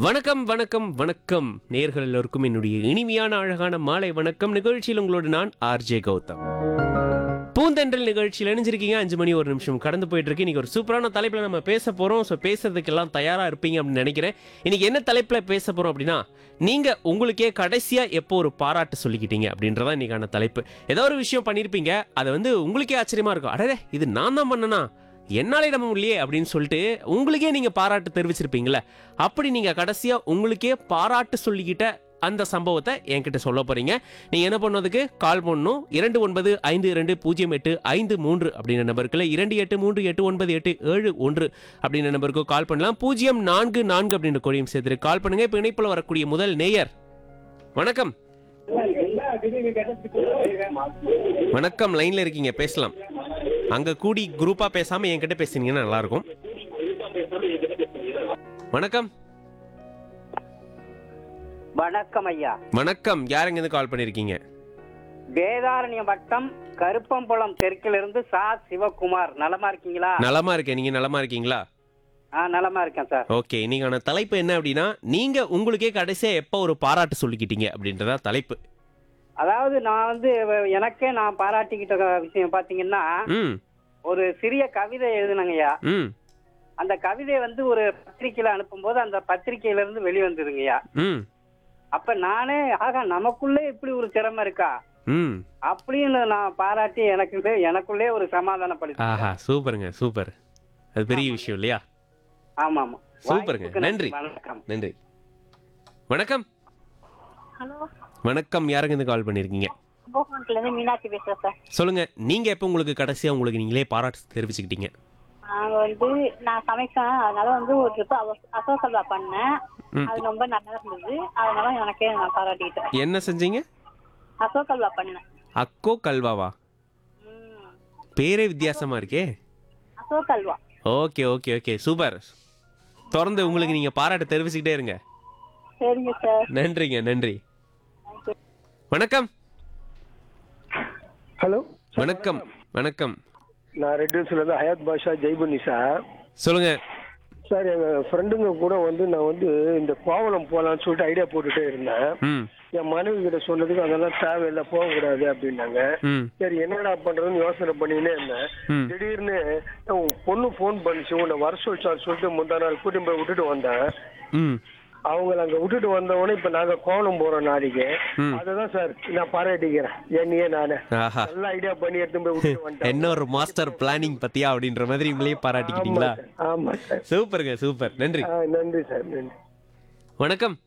வணக்கம் வணக்கம் வணக்கம் நேர்கள் எல்லோருக்கும் என்னுடைய இனிமையான அழகான மாலை வணக்கம் நிகழ்ச்சியில் உங்களோடு நான் ஆர்ஜே கௌதம் பூந்தென்றல் நிகழ்ச்சியில் இணைஞ்சிருக்கீங்க அஞ்சு மணி ஒரு நிமிஷம் கடந்து போயிட்டு இருக்கு இன்னைக்கு ஒரு சூப்பரான தலைப்பில் நம்ம பேச போறோம் ஸோ பேசுறதுக்கெல்லாம் தயாரா இருப்பீங்க அப்படின்னு நினைக்கிறேன் இன்னைக்கு என்ன தலைப்பில் பேச போறோம் அப்படின்னா நீங்க உங்களுக்கே கடைசியா எப்போ ஒரு பாராட்டு சொல்லிக்கிட்டீங்க அப்படின்றதா இன்னைக்கான தலைப்பு ஏதோ ஒரு விஷயம் பண்ணியிருப்பீங்க அது வந்து உங்களுக்கே ஆச்சரியமா இருக்கும் அடடே இது நான் தான் பண்ணனா என்னாலே நம்ம இல்லையே அப்படின்னு சொல்லிட்டு உங்களுக்கே நீங்க பாராட்டு தெரிவிச்சிருப்பீங்களே அப்படி நீங்க கடைசியா உங்களுக்கே பாராட்டு சொல்லிக்கிட்ட அந்த சம்பவத்தை என்கிட்ட சொல்ல போறீங்க நீங்க என்ன பண்ணதுக்கு கால் பண்ணணும் இரண்டு ஒன்பது ஐந்து இரண்டு பூஜ்ஜியம் எட்டு ஐந்து மூன்று அப்படின்ற நம்பருக்குல இரண்டு எட்டு மூன்று எட்டு ஒன்பது எட்டு ஏழு ஒன்று அப்படின்ற நம்பருக்கு கால் பண்ணலாம் பூஜ்ஜியம் நான்கு நான்கு அப்படின்ற கொடியும் சேர்த்து கால் பண்ணுங்க இப்போ இணைப்புல வரக்கூடிய முதல் நேயர் வணக்கம் வணக்கம் லைன்ல இருக்கீங்க பேசலாம் அங்க கூடி குரூப்பா பேசாம என்கிட்ட பேசுனீங்கன்னா நல்லா இருக்கும் வணக்கம் வணக்கம் ஐயா வணக்கம் யாருங்க இருந்து கால் பண்ணிருக்கீங்க வேதாரண்யம் வட்டம் கருப்பம்புலம் தெற்கிலிருந்து சா சிவகுமார் நலமா இருக்கீங்களா நலமா இருக்கேன் நீங்க நலமா இருக்கீங்களா ஆ நலமா இருக்கேன் சார் ஓகே இன்னைக்கான தலைப்பு என்ன அப்படின்னா நீங்க உங்களுக்கே கடைசியா எப்போ ஒரு பாராட்டு சொல்லிக்கிட்டீங்க அப்படின்றதா தலைப்பு அதாவது நான் வந்து வ- எனக்கே நான் பாராட்டிக்கிட்ட விஷயம் பாத்தீங்கன்னா ம் ஒரு சிறிய கவிதை எழுதுனங்கய்யா ம் அந்த கவிதை வந்து ஒரு பத்திரிக்கையில அனுப்பும்போது அந்த பத்திரிக்கையில இருந்து வெளிவந்ததுங்கய்யா ம் அப்ப நானே ஆகா நமக்குள்ளே இப்படி ஒரு திறமை இருக்கா ம் அப்படின்னு நான் பாராட்டி எனக்கு எனக்குள்ளே ஒரு சமாதானப்படுத்தி ஆஹா சூப்பருங்க சூப்பர் அது பெரிய விஷயம் இல்லையா ஆமா ஆமா சூப்பருங்க. வாய்ப்புக்கு நன்றி. வணக்கம் நன்றி வணக்கம் ஹலோ வணக்கம் யாருங்க இருந்து கால் பண்ணிருக்கீங்க போகமன்ல இருந்து மீனாட்சி பேசுறேன் சார் சொல்லுங்க நீங்க எப்போ உங்களுக்கு கடைசியா உங்களுக்கு நீங்களே பாராட்டு தெரிவிச்சுக்கிட்டீங்க நாங்க வந்து நான் சமைப்பேன் அதனால வந்து ஒரு ட்ரிப் அசோசல்வா பண்ணேன் ம். அது ரொம்ப நல்லா இருந்தது அதனால எனக்கே நான் பாராட்டிக்கிட்டேன் என்ன செஞ்சீங்க அசோசல்வா பண்ணேன் அக்கோ கல்வாவா ம். பேரே வித்தியாசமா இருக்கே அசோகல்வா ஓகே ஓகே ஓகே சூப்பர் தொடர்ந்து உங்களுக்கு நீங்க பாராட்டு தெரிவிச்சுக்கிட்டே இருங்க சரிங்க சார் நன்றிங்க நன்றி வணக்கம் ஹலோ வணக்கம் வணக்கம் நான் ரெட் ஹில்ஸ்ல இருந்து ஹயாத் பாஷா ஜெய்புனி சார் சொல்லுங்க சார் எங்க ஃப்ரெண்டுங்க கூட வந்து நான் வந்து இந்த கோவளம் போகலான்னு சொல்லிட்டு ஐடியா போட்டுட்டே இருந்தேன் ம் என் மனைவி கிட்ட சொன்னதுக்கு அதெல்லாம் தேவையில்லை போகக்கூடாது அப்படின்னாங்க ம் சரி என்னடா பண்றதுன்னு யோசனை பண்ணினே இருந்தேன் ம் திடீர்னு உன் பொண்ணு ஃபோன் பண்ணிச்சு உன்னை வர சொல்லிச்சான்னு சொல்லிட்டு முந்தா நாள் கூட்டிட்டு போய் விட்டுட்டு வந்தேன் ம் அவங்கள அங்க விட்டுட்டு வந்தவொடனே இப்ப நாங்க கோவளம் போறோம் நாளைக்கு ம். அதுதான் சார் நான் பாராட்டிக்கிறேன் என்னையே நானே ஆஹா நல்ல ஐடியா பண்ணி எடுத்து போய் விட்டுட்டு வந்துட்டேன் என்ன ஒரு மாஸ்டர் பிளானிங் பத்தியா அப்படின்ற மாதிரி உங்களையே பாராட்டிக்கிட்டீங்களா ஆமா சார். ஆமா சார் சூப்பருங்க சூப்பர் நன்றி ஆ, நன்றி சார் நன்றி வணக்கம்